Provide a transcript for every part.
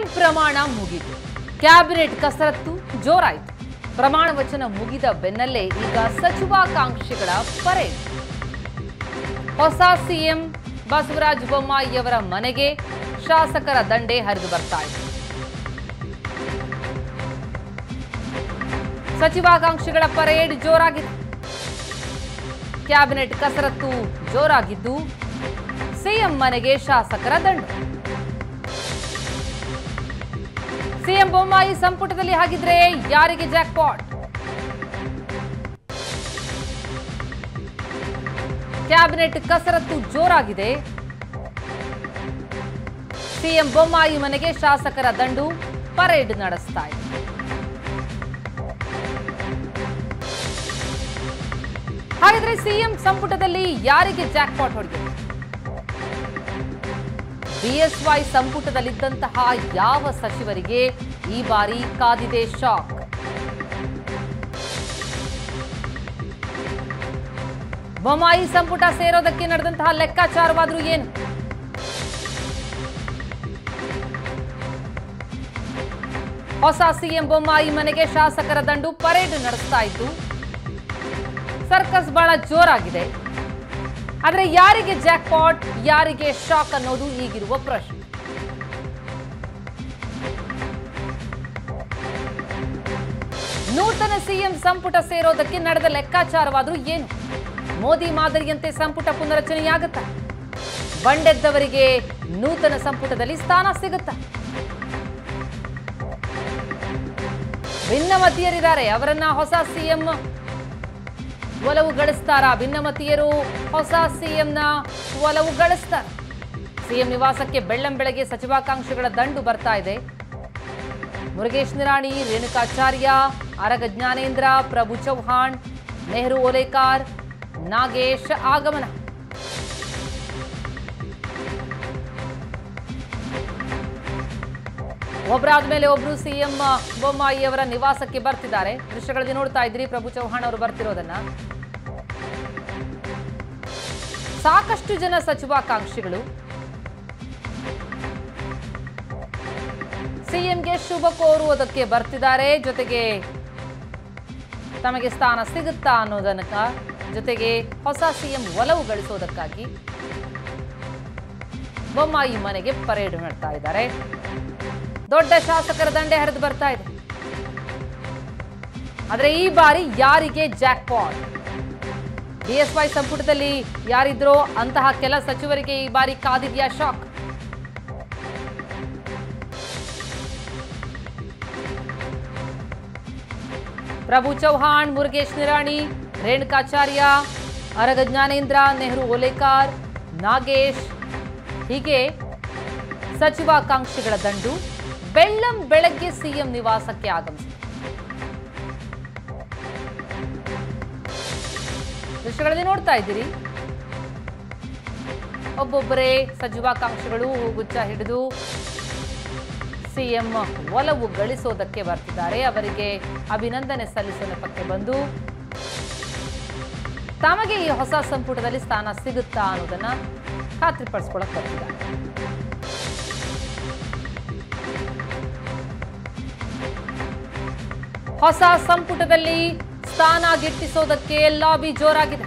ಪ್ರಮಾಣ ಮುಗಿತು ಕ್ಯಾಬಿನೆಟ್ ಕಸರತ್ತು ಜೋರಾಯಿತು ಪ್ರಮಾಣ ವಚನ ಮುಗಿದ ಬೆನ್ನಲ್ಲೇ ಈಗ ಸಚಿವಾಕಾಂಕ್ಷಿಗಳ ಪರೇಡ್ ಹೊಸ ಸಿಎಂ ಬಸವರಾಜ ಬೊಮ್ಮಾಯಿಯವರ ಮನೆಗೆ ಶಾಸಕರ ದಂಡೆ ಹರಿದು ಬರ್ತಾ ಇದೆ ಸಚಿವಾಕಾಂಕ್ಷಿಗಳ ಪರೇಡ್ ಜೋರಾಗಿದೆ ಕ್ಯಾಬಿನೆಟ್ ಕಸರತ್ತು ಜೋರಾಗಿದ್ದು ಸಿಎಂ ಮನೆಗೆ ಶಾಸಕರ ದಂಡು ಸಿಎಂ ಬೊಮ್ಮಾಯಿ ಸಂಪುಟದಲ್ಲಿ ಹಾಗಿದ್ರೆ ಯಾರಿಗೆ ಜಾಕ್ಪಾಟ್ ಕ್ಯಾಬಿನೆಟ್ ಕಸರತ್ತು ಜೋರಾಗಿದೆ ಸಿಎಂ ಬೊಮ್ಮಾಯಿ ಮನೆಗೆ ಶಾಸಕರ ದಂಡು ಪರೇಡ್ ನಡೆಸ್ತಾ ಇದೆ ಹಾಗಾದ್ರೆ ಸಿಎಂ ಸಂಪುಟದಲ್ಲಿ ಯಾರಿಗೆ ಜಾಕ್ಪಾಟ್ ಹೊಡೆಯುತ್ತೆ ಬಿಎಸ್ವೈ ಸಂಪುಟದಲ್ಲಿದ್ದಂತಹ ಯಾವ ಸಚಿವರಿಗೆ ಈ ಬಾರಿ ಕಾದಿದೆ ಶಾಕ್ ಬೊಮ್ಮಾಯಿ ಸಂಪುಟ ಸೇರೋದಕ್ಕೆ ನಡೆದಂತಹ ಲೆಕ್ಕಾಚಾರವಾದ್ರೂ ಏನು ಹೊಸ ಸಿಎಂ ಬೊಮ್ಮಾಯಿ ಮನೆಗೆ ಶಾಸಕರ ದಂಡು ಪರೇಡ್ ನಡೆಸ್ತಾ ಇತ್ತು ಸರ್ಕಸ್ ಬಹಳ ಜೋರಾಗಿದೆ ಆದ್ರೆ ಯಾರಿಗೆ ಜಾಕ್ಪಾಟ್ ಯಾರಿಗೆ ಶಾಕ್ ಅನ್ನೋದು ಈಗಿರುವ ಪ್ರಶ್ನೆ ನೂತನ ಸಿಎಂ ಸಂಪುಟ ಸೇರೋದಕ್ಕೆ ನಡೆದ ಲೆಕ್ಕಾಚಾರವಾದ್ರೂ ಏನು ಮೋದಿ ಮಾದರಿಯಂತೆ ಸಂಪುಟ ಪುನರಚನೆಯಾಗುತ್ತಾ ಬಂಡೆದ್ದವರಿಗೆ ನೂತನ ಸಂಪುಟದಲ್ಲಿ ಸ್ಥಾನ ಸಿಗುತ್ತಾ ಭಿನ್ನಮತೀಯರಿದ್ದಾರೆ ಅವರನ್ನ ಹೊಸ ಸಿಎಂ ಒಲವು ಗಳಿಸ್ತಾರ ಭಿನ್ನಮತೀಯರು ಹೊಸ ಸಿಎಂನ ಒಲವು ಗಳಿಸ್ತಾರ ಸಿಎಂ ನಿವಾಸಕ್ಕೆ ಬೆಳ್ಳಂ ಬೆಳಗ್ಗೆ ಸಚಿವಾಕಾಂಕ್ಷಿಗಳ ದಂಡು ಬರ್ತಾ ಇದೆ ಮುರುಗೇಶ್ ನಿರಾಣಿ ರೇಣುಕಾಚಾರ್ಯ ಅರಗ ಜ್ಞಾನೇಂದ್ರ ಪ್ರಭು ಚೌಹಾಣ್ ನೆಹರು ಓಲೇಕಾರ್ ನಾಗೇಶ್ ಆಗಮನ ಒಬ್ಬರಾದ ಮೇಲೆ ಒಬ್ರು ಸಿಎಂ ಬೊಮ್ಮಾಯಿ ಅವರ ನಿವಾಸಕ್ಕೆ ಬರ್ತಿದ್ದಾರೆ ದೃಶ್ಯಗಳಲ್ಲಿ ನೋಡ್ತಾ ಇದ್ರಿ ಪ್ರಭು ಚೌಹಾಣ್ ಅವರು ಬರ್ತಿರೋದನ್ನ ಸಾಕಷ್ಟು ಜನ ಸಚಿವಾಕಾಂಕ್ಷಿಗಳು ಸಿಎಂಗೆ ಶುಭ ಕೋರುವುದಕ್ಕೆ ಬರ್ತಿದ್ದಾರೆ ಜೊತೆಗೆ ತಮಗೆ ಸ್ಥಾನ ಸಿಗುತ್ತಾ ಅನ್ನೋದನ್ನ ಜೊತೆಗೆ ಹೊಸ ಸಿಎಂ ಒಲವು ಗಳಿಸೋದಕ್ಕಾಗಿ ಬೊಮ್ಮಾಯಿ ಮನೆಗೆ ಪರೇಡ್ ಮಾಡ್ತಾ ಇದ್ದಾರೆ ದೊಡ್ಡ ಶಾಸಕರ ದಂಡೆ ಹರಿದು ಬರ್ತಾ ಇದೆ ಆದ್ರೆ ಈ ಬಾರಿ ಯಾರಿಗೆ ಜಾಕ್ಪಾಟ್ ಬಿಎಸ್ವೈ ಸಂಪುಟದಲ್ಲಿ ಯಾರಿದ್ರೋ ಅಂತಹ ಕೆಲ ಸಚಿವರಿಗೆ ಈ ಬಾರಿ ಕಾದಿದೆಯಾ ಶಾಕ್ ಪ್ರಭು ಚೌಹಾಣ್ ಮುರುಗೇಶ್ ನಿರಾಣಿ ರೇಣುಕಾಚಾರ್ಯ ಅರಗ ಜ್ಞಾನೇಂದ್ರ ನೆಹರು ಓಲೇಕಾರ್ ನಾಗೇಶ್ ಹೀಗೆ ಸಚಿವಾಕಾಂಕ್ಷಿಗಳ ದಂಡು ಬೆಳ್ಳಂ ಬೆಳಗ್ಗೆ ಸಿಎಂ ನಿವಾಸಕ್ಕೆ ಆಗಮಿಸಿದೆ ದೃಶ್ಯಗಳಲ್ಲಿ ನೋಡ್ತಾ ಇದ್ದೀರಿ ಒಬ್ಬೊಬ್ಬರೇ ಸಚಿವಾಕಾಂಕ್ಷಿಗಳು ಗುಚ್ಚ ಹಿಡಿದು ಸಿಎಂ ಒಲವು ಗಳಿಸೋದಕ್ಕೆ ಬರ್ತಿದ್ದಾರೆ ಅವರಿಗೆ ಅಭಿನಂದನೆ ಸಲ್ಲಿಸುವ ನೆಪಕ್ಕೆ ಬಂದು ತಮಗೆ ಈ ಹೊಸ ಸಂಪುಟದಲ್ಲಿ ಸ್ಥಾನ ಸಿಗುತ್ತಾ ಅನ್ನೋದನ್ನ ಖಾತ್ರಿಪಡಿಸ್ಕೊಳಕ್ ಬರ್ತಿದ್ದಾರೆ ಹೊಸ ಸಂಪುಟದಲ್ಲಿ ಸ್ಥಾನ ಗಿಟ್ಟಿಸೋದಕ್ಕೆ ಲಾಬಿ ಜೋರಾಗಿದೆ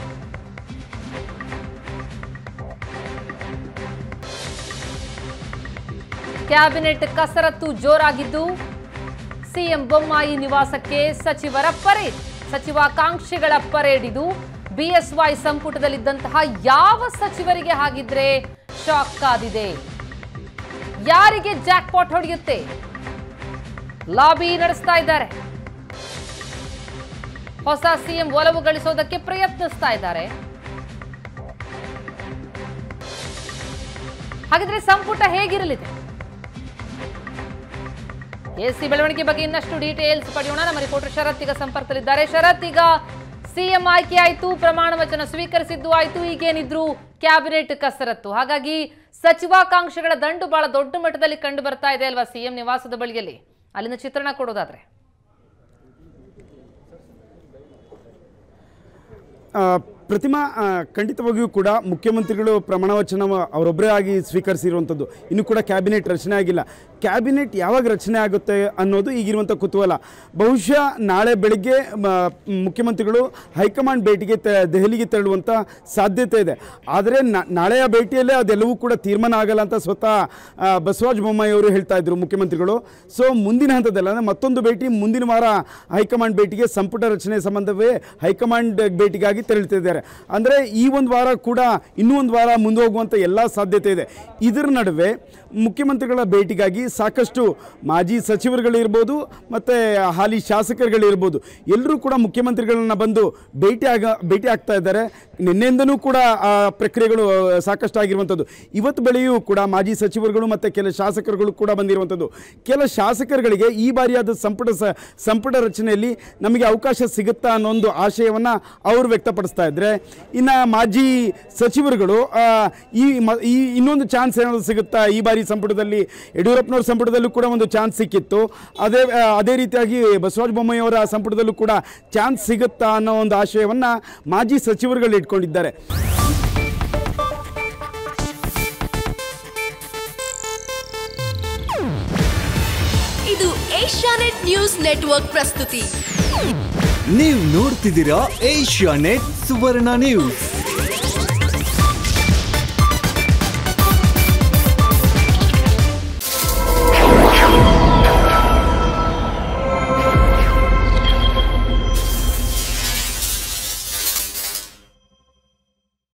ಕ್ಯಾಬಿನೆಟ್ ಕಸರತ್ತು ಜೋರಾಗಿದ್ದು ಸಿಎಂ ಬೊಮ್ಮಾಯಿ ನಿವಾಸಕ್ಕೆ ಸಚಿವರ ಪರೇಡ್ ಸಚಿವಾಕಾಂಕ್ಷಿಗಳ ಪರೇಡ್ ಇದು ಬಿಎಸ್ವೈ ಸಂಪುಟದಲ್ಲಿದ್ದಂತಹ ಯಾವ ಸಚಿವರಿಗೆ ಹಾಗಿದ್ರೆ ಶಾಕ್ ಕಾದಿದೆ ಯಾರಿಗೆ ಜಾಕ್ಪಾಟ್ ಹೊಡೆಯುತ್ತೆ ಲಾಬಿ ನಡೆಸ್ತಾ ಇದ್ದಾರೆ ಹೊಸ ಸಿಎಂ ಒಲವು ಗಳಿಸೋದಕ್ಕೆ ಪ್ರಯತ್ನಿಸ್ತಾ ಇದ್ದಾರೆ ಹಾಗಿದ್ರೆ ಸಂಪುಟ ಹೇಗಿರಲಿದೆ ಎಸಿ ಬೆಳವಣಿಗೆ ಬಗ್ಗೆ ಇನ್ನಷ್ಟು ಡೀಟೇಲ್ಸ್ ಪಡೆಯೋಣ ನಮ್ಮ ರಿಪೋರ್ಟರ್ ಶರತ್ ಈಗ ಸಂಪರ್ಕದಲ್ಲಿದ್ದಾರೆ ಶರತ್ ಈಗ ಸಿಎಂ ಆಯ್ಕೆ ಆಯ್ತು ಪ್ರಮಾಣ ವಚನ ಸ್ವೀಕರಿಸಿದ್ದು ಆಯ್ತು ಈಗೇನಿದ್ರು ಕ್ಯಾಬಿನೆಟ್ ಕಸರತ್ತು ಹಾಗಾಗಿ ಸಚಿವಾಕಾಂಕ್ಷಿಗಳ ದಂಡು ಬಹಳ ದೊಡ್ಡ ಮಟ್ಟದಲ್ಲಿ ಕಂಡು ಬರ್ತಾ ಇದೆ ಅಲ್ವಾ ಸಿಎಂ ನಿವಾಸದ ಬಳಿಯಲ್ಲಿ ಅಲ್ಲಿನ ಚಿತ್ರಣ ಕೊಡೋದಾದ್ರೆ ಆ, ಪ್ರತಿಮಾ ಆ, ಖಂಡಿತವಾಗಿಯೂ ಕೂಡ ಮುಖ್ಯಮಂತ್ರಿಗಳು ಪ್ರಮಾಣ ವಚನ ಅವರೊಬ್ಬರೇ ಆಗಿ ಸ್ವೀಕರಿಸಿರುವಂಥದ್ದು ಇನ್ನೂ ಕೂಡ ಕ್ಯಾಬಿನೆಟ್ ರಚನೆ ಆಗಿಲ್ಲ ಕ್ಯಾಬಿನೆಟ್ ಯಾವಾಗ ರಚನೆ ಆಗುತ್ತೆ ಅನ್ನೋದು ಈಗಿರುವಂಥ ಕುತೂಹಲ ಬಹುಶಃ ನಾಳೆ ಬೆಳಗ್ಗೆ ಮ, ಮುಖ್ಯಮಂತ್ರಿಗಳು ಹೈಕಮಾಂಡ್ ಭೇಟಿಗೆ ತೆ ದೆಹಲಿಗೆ ತೆರಳುವಂಥ ಸಾಧ್ಯತೆ ಇದೆ ಆದರೆ ನಾಳೆಯ ಭೇಟಿಯಲ್ಲೇ ಅದೆಲ್ಲವೂ ಕೂಡ ತೀರ್ಮಾನ ಆಗಲ್ಲ ಅಂತ ಸ್ವತಃ ಆ, ಬಸವರಾಜ ಬೊಮ್ಮಾಯಿ ಅವರು ಹೇಳ್ತಾ ಇದ್ರು ಮುಖ್ಯಮಂತ್ರಿಗಳು ಸೊ ಮುಂದಿನ ಹಂತದಲ್ಲಿ ಅಂದರೆ ಮತ್ತೊಂದು ಭೇಟಿ ಮುಂದಿನ ವಾರ ಹೈಕಮಾಂಡ್ ಭೇಟಿಗೆ ಸಂಪುಟ ರಚನೆ ಸಂಬಂಧವೇ ಹೈಕಮಾಂಡ್ ಭೇಟಿಗಾಗಿ ತೆರಳುತ್ತಿದ್ದಾರೆ ಅಂದರೆ ಈ ಒಂದು ವಾರ ಕೂಡ ಇನ್ನೂ ಒಂದು ವಾರ ಮುಂದೆ ಹೋಗುವಂಥ ಎಲ್ಲ ಸಾಧ್ಯತೆ ಇದೆ ಇದರ ನಡುವೆ ಮುಖ್ಯಮಂತ್ರಿಗಳ ಭೇಟಿಗಾಗಿ ಸಾಕಷ್ಟು ಮಾಜಿ ಸಚಿವರುಗಳಿರ್ಬೋದು ಮತ್ತು ಹಾಲಿ ಶಾಸಕರುಗಳಿರ್ಬೋದು ಎಲ್ಲರೂ ಕೂಡ ಮುಖ್ಯಮಂತ್ರಿಗಳನ್ನ ಬಂದು ಭೇಟಿ ಆಗ ಭೇಟಿ ಆಗ್ತಾ ಇದ್ದಾರೆ ನಿನ್ನೆಯಿಂದನೂ ಕೂಡ ಆ ಪ್ರಕ್ರಿಯೆಗಳು ಆ, ಸಾಕಷ್ಟು ಆಗಿರುವಂಥದ್ದು ಇವತ್ತು ಬೆಳೆಯೂ ಕೂಡ ಮಾಜಿ ಸಚಿವರುಗಳು ಮತ್ತು ಕೆಲ ಶಾಸಕರುಗಳು ಕೂಡ ಬಂದಿರುವಂಥದ್ದು ಕೆಲ ಶಾಸಕರುಗಳಿಗೆ ಈ ಬಾರಿಯಾದ ಸಂಪುಟ ಸ ಸಂಪುಟ ರಚನೆಯಲ್ಲಿ ನಮಗೆ ಅವಕಾಶ ಸಿಗುತ್ತಾ ಅನ್ನೋ ಒಂದು ಆಶಯವನ್ನು ಅವರು ವ್ಯಕ್ತಪಡಿಸ್ತಾ ಇದ್ದರೆ ಇನ್ನು ಮಾಜಿ ಸಚಿವರುಗಳು ಆ, ಈ ಮ ಈ ಇನ್ನೊಂದು ಚಾನ್ಸ್ ಏನಾದರೂ ಸಿಗುತ್ತಾ ಈ ಬಾರಿ ಸಂಪುಟದಲ್ಲಿ ಯಡಿಯೂರಪ್ಪನವ್ರ ಸಂಪುಟದಲ್ಲೂ ಕೂಡ ಒಂದು ಚಾನ್ಸ್ ಸಿಕ್ಕಿತ್ತು ಅದೇ ಆ, ಅದೇ ರೀತಿಯಾಗಿ ಬಸವರಾಜ ಬೊಮ್ಮಾಯಿ ಅವರ ಸಂಪುಟದಲ್ಲೂ ಕೂಡ ಚಾನ್ಸ್ ಸಿಗುತ್ತಾ ಅನ್ನೋ ಒಂದು ಆಶಯವನ್ನು ಮಾಜಿ ಸಚಿವರುಗಳು ಇಟ್ಕೊಂಡಿದ್ದಾರೆ ಇದು ಏಷ್ಯಾನೆಟ್ ನ್ಯೂಸ್ ನೆಟ್ವರ್ಕ್ ಪ್ರಸ್ತುತಿ ನೀವು ನೋಡ್ತಿದ್ದೀರಾ ಏಷ್ಯಾ ನೆಟ್ ಸುವರ್ಣ ನ್ಯೂಸ್